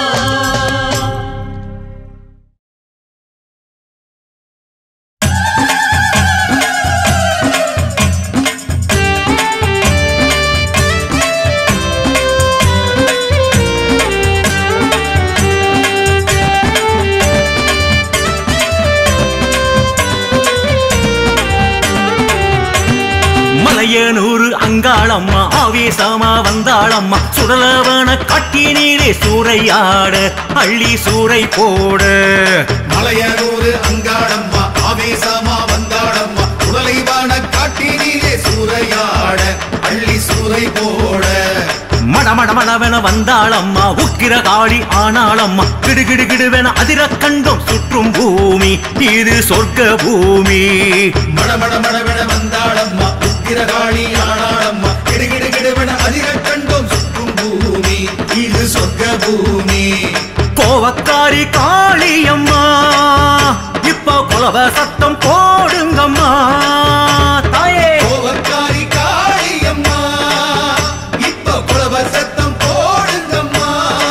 மலையனூர் அங்காளம்மா ஆவேசமா வந்தாளம்மா சுடலவன காட்டி நீரே சூறையாட அள்ளி சூறை போட மலையனூரு அங்காடம்மா ஆவேசமா வந்தாடம்மா உடலை வான காட்டினிலே சூறையாட அள்ளி சூறை போட மடமட மடவென வந்தாளம்மா உக்கிர காளி ஆனாளம்மா கிடுகிடு கிடுவென அதிர கண்டோம் சுற்றும் பூமி இது சொர்க்க பூமி மடமட மடவென வந்தாடம்மா உக்கிரகாளி ஆனாடம்மா கிடுகிடு கிடுவென அதிர கண்டோம் சுற்றும் பூமி இது சொர்க்க பூமி கோவக்காரி காளியம்மா இப்போ குலவ சத்தம் போடுங்கம்மா தாயே கோவக்காரி காளியம்மா இப்போ குலவ சத்தம் போடுங்கம்மா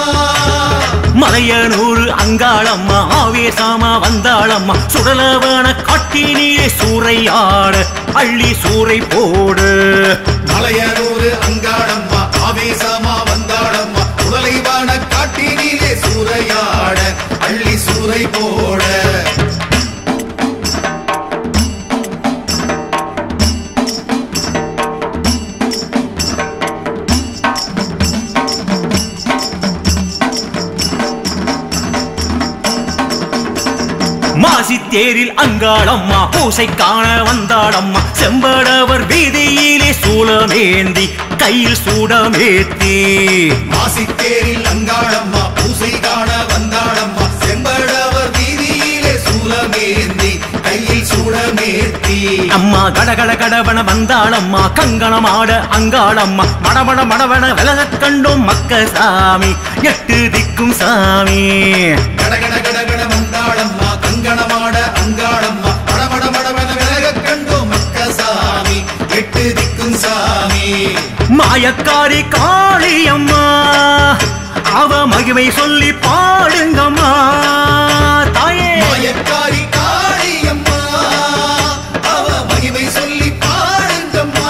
மலையனூர் அங்காளம்மா ஆவேசமா வந்தாளம்மா சுடலவன காட்டி நீரே சூறையாட அள்ளி சூறை போடு மலையனூரு அங்காடம்மா ஆவேசமா வந்தாடம்மா உடலை வான காட்டினிலே சூறையாட அள்ளி சூறை போட மாசி தேரில் அங்காளம்மா பூசை காண வந்தாளம்மா செம்படவர் வீதியிலே சூலமேந்தி கையில் சூடமேத்தி மாசித்தேரில் அங்காளம்மா பூசை காண வந்தாளம்மா செம்படவர் வீதியிலே சூலமேந்தி கையில் சூடமேத்தி அம்மா கடகட கடவன வந்தாளம்மா கங்கணமாட அங்காளம்மா மடமட மடவன விலகக் கண்டோம் மக்க சாமி எட்டு திக்கும் சாமி கடகட கடகட வந்தாளம்மா கங்கணமாட அங்காளம்மா மடமட மடமட விலக கண்டோ மக்க சாமி எட்டு திக்கும் சாமி மாயக்காரி காளியம்மா அவ மகிமை சொல்லி பாடுங்கம்மா தாயே மாயக்காரி காளியம்மா அவ மகிமை சொல்லி பாடுங்கம்மா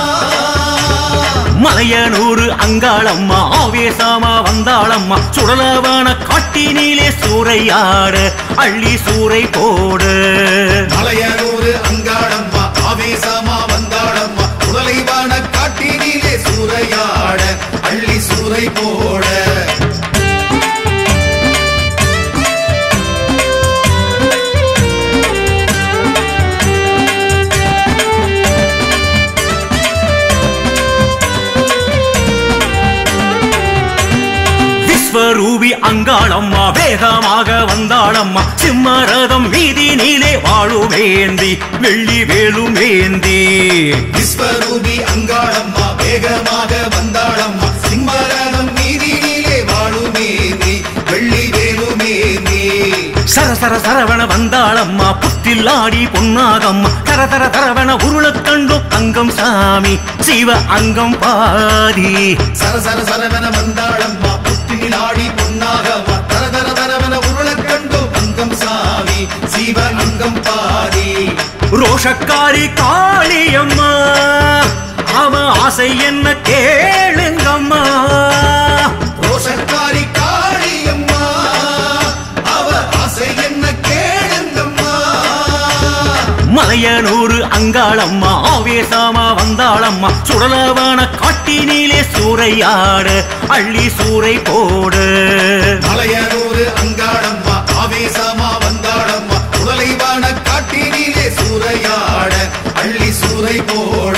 மலையனூர் அங்காளம்மா ஆவேசமா வந்தாளம்மா சுடலவன காட்டினிலே சூறையாட அள்ளி சூறை போடு மலையனூரு அங்காளம்மா ஆவேசமா வந்தாளம்மா உடலை வான காட்டினிலே சூறையாட அள்ளி சூறை போட விஸ்வரூபி அங்காளம்மா வேகமாக வந்தாளம்மா சிம்மரதம் வீதி நீலே வாழுமேந்தி வெள்ளி வேலுமேந்தி விஸ்வரூபி அங்காளம்மா வேகமாக வந்தாளம்மா சிம்மரதம் நீதியிலே வாழுமேந்தி வெள்ளி வேலுமேந்தி சரசர சரவண வந்தாளம்மா புத்தில்லாடி பொன்னாகம்மா தர தர தரவண உருளக் கண்டும் அங்கம் சாமி சிவ அங்கம் பாதி சர சர சரவன வந்தாளம்மா புத்தினில் ஆடி பொன்னாகம்மா தர தர தரவன உருளக் கண்டோ அங்கம் சாமி சிவ அங்கம் பாதி ரோஷக்காரி காளியம்மா அவ ஆசை என்ன கேளுங்கம்மா ரோஷக்காரி காளியம்மா அவ ஆசை என்ன கேளுங்கம்மா மலையனூரு அங்காளம்மா ஆவேசமா வந்தாளம்மா சுடலவன காட்டினிலே சூறையாட அள்ளி சூறை போடு மலையனூரு அங்காளம்மா ஆவேசமா வந்தாளம்மா உடலைவான காட்டினிலே சூறையாட அள்ளி சூறை போட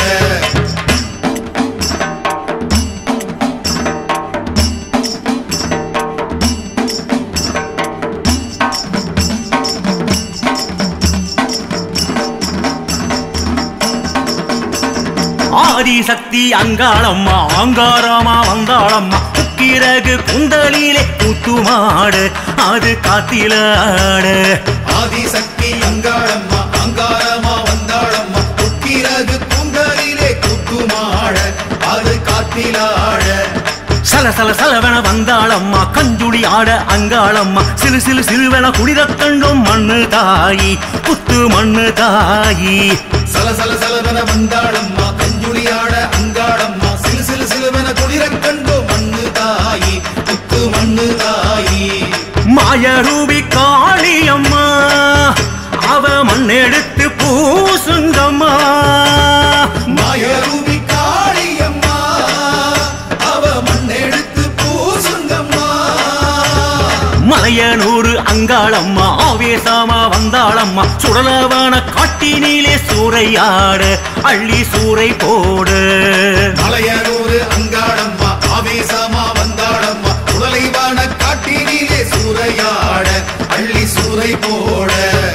ஆதிசக்தி அங்காளம்மா அங்காரமா வந்தாளம்மா உக்கிரகு குந்தலிலே கூத்துமாடு அது காத்திலாடு ஆதிசக்தி அங்காளம்மா அங்காரமா வந்தாளம்மா உக்கிரகு குந்தலிலே குத்துமாட அது காத்திலாட சல சல சலவன வந்தாளம்மா கஞ்சுடி ஆட அங்காளம்மா சிலு சிலு சிலுவன குளிரக் கண்டும் மண்ணு தாயி புத்து மண்ணு தாயி சல சல சலவன வந்தாளம்மா கஞ்சுளியாட அங்காளம்மா சிலு சிலு சிலுவன குளிரக் கண்டோ மண்ணு தாயி குத்து மண்ணு தாயி மாயரூபி காளியம்மா அவ மண்ணெடுத்து பூசுங்கம்மா மாயரூபி காளியம்மா அவ மண்ணெடுத்து பூசுங்கம்மா மலையனூரு அங்காளம்மா ஆவேசமா வந்தாளம்மா சுடலவன காட்டினிலே சூறையாட அள்ளி சூறை போடு மலையனூரு அங்காளம்மா ஆவேசமா வந்தாளம்மா உடலைவான காட்டினிலே சூறையாட அள்ளி சூறை போட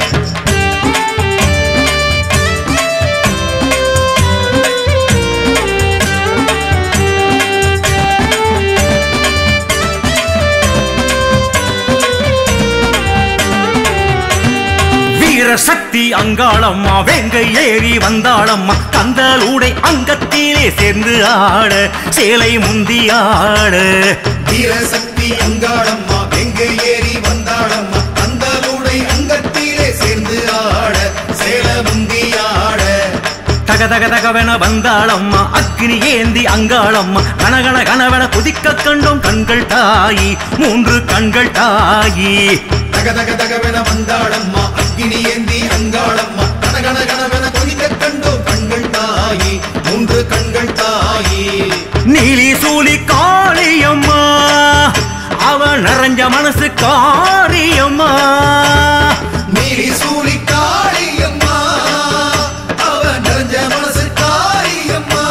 வீரசக்தி அங்காளம்மா வெங்கை ஏறி வந்தாளம்மா கந்தலூடை அங்கத்திலே சேர்ந்து ஆட சேலை முந்தி ஆட வீரசக்தி அங்காளம்மா வெங்கை ஏறி வந்தாளம்மா கந்தலுடை அங்கத்திலே சேர்ந்து ஆட சேல முந்தி ஆட தக தக தகவென வந்தாளம்மா அக்னி ஏந்தி அங்காளம்மா கனகன கனவென குதிக்க கண்டும் கண்கள் தாயி மூன்று கண்கள் தாயி தக தக தகவென வந்தாளம்மா அக்கினி ஏந்தி அங்காளம்மா கனகன கனவென கொதிக்க கண்டோ கண்கள் தாயி மூன்று கண்கள் தாயி நீலி சூலி காளியம்மா அவ நிறைஞ்ச மனசு காரியம்மா நீலி சூழி காளியம்மா அவ நிறைஞ்ச மனசு காளியம்மா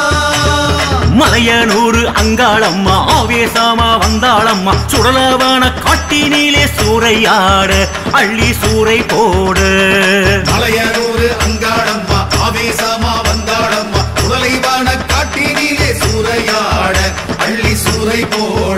மலையனூரு அங்காளம்மா ஆவேசமா வந்தாளம்மா சுடலவன காட்டினிலே சூறையாட அள்ளி சூறை போடு மலையனூரு அங்காளம்மா ஆவேசமா வந்தாளம்மா உடலைவான காட்டினிலே சூறையாட அள்ளி சூறை போட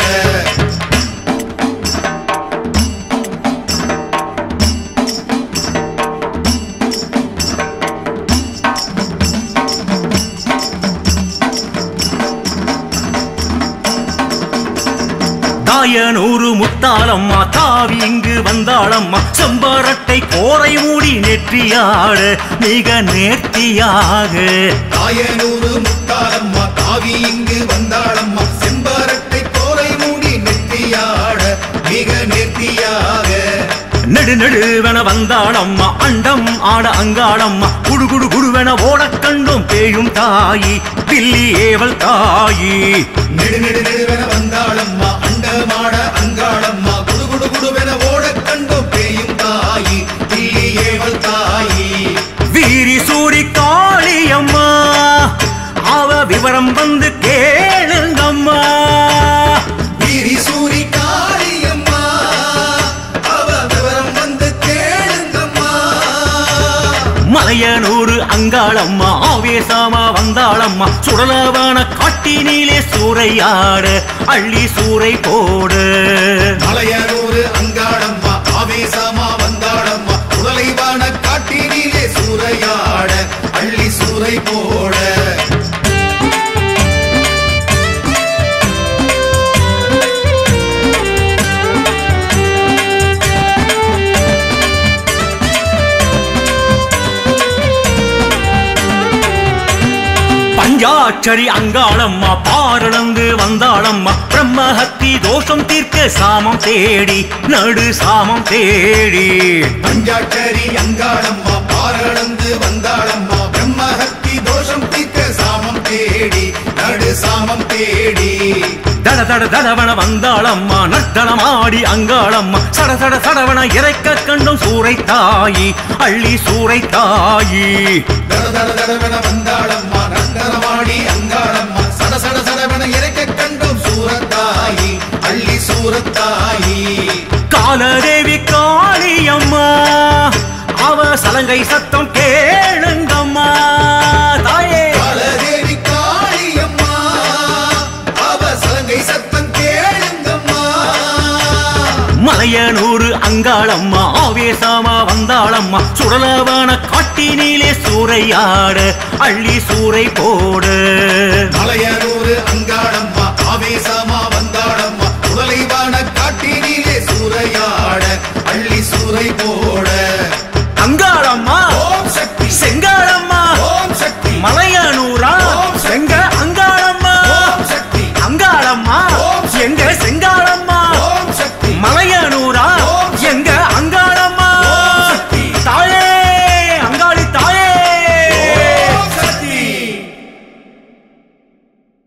தாயனூரு முத்தாளம்மா தாவி இங்கு வந்தாளம்மா செம்பரட்டை கோரை மூடி நெற்றியாட மிக நேர்த்தியாக தாயனூரு முத்தாளம்மா தாவி இங்கு வந்தாளம்மா செம்பரட்டை கோரை மூடி நெத்தியாட மிக நேர்த்தியாக நெடு நெடுவென வந்தாளம்மா அண்டம் ஆட அங்காளம்மா குடு குடு குடுவென ஓடக் கண்டும் பேயும் தாயி பில்லி ஏவல் தாயி நெடு நெடு நெடுவென வந்தாளம்மா அண்டமாட அங்காளம்மா குடு குடு குடுவென ஓடக் கண்டோம் பேயும் தாயி தில்லி ஏவல் தாயி வீரி சூரி காளியம்மா அவ விவரம் வந்து கேளுங்கம்மா வீரி சூரி காளி அங்காளம்மா ஆவேசமா வந்தாளம்மா சுடலவான காட்டினிலே சூறையாட அள்ளி சூறை போடு மலையனூர் அங்காளம்மா ஆவேசமா வந்தாளம்மா உடலைவான காட்டினிலே சூறையாட அள்ளி சூறை போட பஞ்சாட்சரி அங்காளம்மா பாரளந்து வந்தாளம்மா பிரம்மஹத்தி தோஷம் தீர்க்க சாமம் தேடி நடு சாமம் தேடி பஞ்சாட்சரி அங்காளம்மா பாரளந்து வந்தாளம்மா பிரம்மஹத்தி தோஷம் தீர்க்க சாமம் தேடி நடு சாமம் தேடி தட தட தடவன வந்தாளம்மா நட்டனமாடி அங்காளம்மா சட சட சடவன இறைக்க கண்டும் சூறை தாயி அள்ளி சூறை தாயி தட தட தடவென வந்தாளம்மா நந்தனமாடி அங்காளம்மா சட சட சடவென இறைக்க கண்டும் சூரத்தாயி அள்ளி சூரத்தாயி காலதேவி காளியம்மா அவ சலங்கை சத்தம் கேளுங்கம்மா தாயே காலதேவி காளியம்மா அவ சலங்கை சத்தம் கேளுங்கம்மா மலையனூர் அங்காளம்மா ஆவேசமா வந்தாளம்மா சுடலவான காட்டினிலே சூறையாட அள்ளி சூறை போடு மலையனூர் அங்காளம்மா ஆவேசமா வந்தாளம்மா உடலைவான காட்டினிலே சூறையாட அள்ளி சூறை போட அங்காளம்மா ஓம் சக்தி செங்காளம்மா ஓம் சக்தி மலையனூரா ஓம் சக்தி. எங்க அங்காளம்மா ஓம் சக்தி அங்காளம்மா ஓம் சக்தி. எங்க செங்காளம்மா ஓம் சக்தி மலையனூரா ஓம் சக்தி. எங்க அங்காளம்மா ஓம் சக்தி. தாயே அங்காளி தாயே ஓம் சக்தி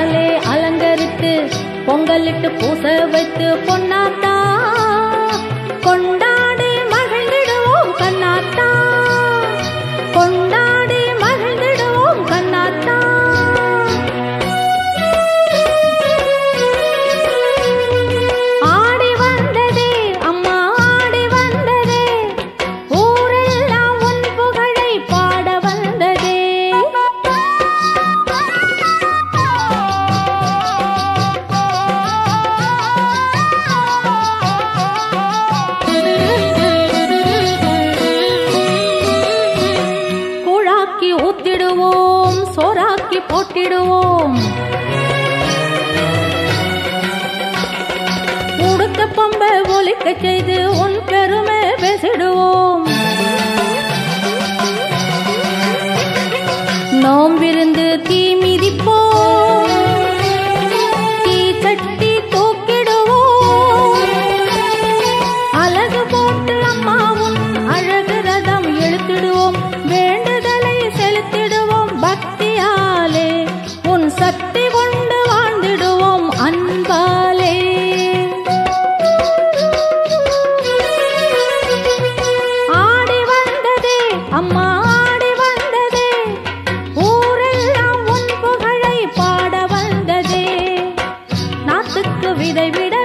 பக்தியாலே அலங்கரித்து பொங்கலிட்டு பூச வைத்து பொன்னாத்தா கொண்டாடி மகிழ்ந்திடுவோம் கண்ணாத்தா கொண்டாடி மகிழ்ந்திடுவோம் கண்ணாத்தா ஆடி வந்ததே அம்மா ஆடி வந்ததே ஊரெல்லாம் உன் புகழை பாட வந்ததே கூழாக்கி ஊத்திடுவோம் சோறாக்கி போட்டிடுவோம் உடுக்க பம்ப ஒலிக்க செய்து உன் பெருமை பேசிடுவோம் நோம்பிருந்து தீ மிதிப்போம் தீ சட்டி தூக்கிடுவோம் அழகு போட்டு அம்மாவும் அழகு ரதம் இழுத்திடுவோம் வேண்டுதலை செலுத்திடுவோம் பக்தியாலே உன் சக்தி கொண்டு வாழ்ந்திடுவோம் அன்பாலே ஆடி வந்ததே அம்மா ஆடி வந்ததே ஊரெல்லாம் உன் புகழை பாட வந்ததே நாட்டுக்கு விதை விட